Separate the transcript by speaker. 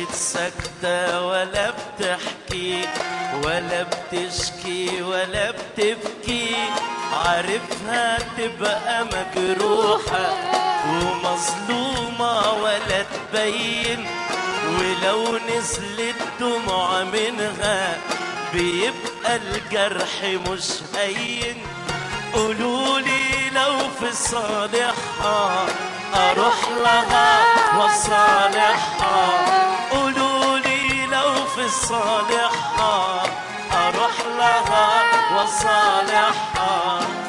Speaker 1: عاشت ساكتة ولا بتحكي ولا بتشكي ولا بتبكي عارفها تبقى مجروحة ومظلومة ولا تبين ولو نزلت دموع منها بيبقى الجرح مش هين قولولي لو في صالحها اروح لها وصالحها قولولي لو في صالحها اروح لها وصالحها